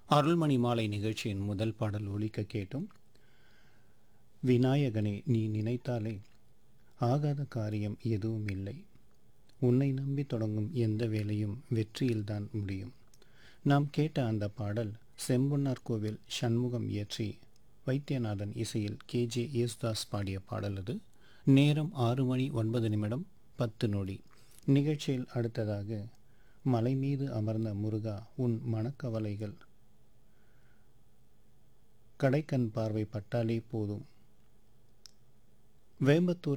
அருள்மணி மாலை நிகழ்ச்சியின் முதல் பாடல் ஒலிக்க கேட்டும் விநாயகனே நீ நினைத்தாலே ஆகாத காரியம் எதுவும் இல்லை உன்னை நம்பி தொடங்கும் எந்த வேலையும் வெற்றியில்தான் முடியும் நாம் கேட்ட அந்த பாடல் செம்பொன்னார் கோவில் சண்முகம் இயற்றி வைத்தியநாதன் இசையில் கேஜே யேசுதாஸ் பாடிய பாடல் அது நேரம் ஆறு மணி ஒன்பது நிமிடம் பத்து நொடி நிகழ்ச்சியில் அடுத்ததாக மலை மீது அமர்ந்த முருகா உன் மனக்கவலைகள் கடைக்கண் பார்வை பட்டாலே போதும் வேம்பத்தூர்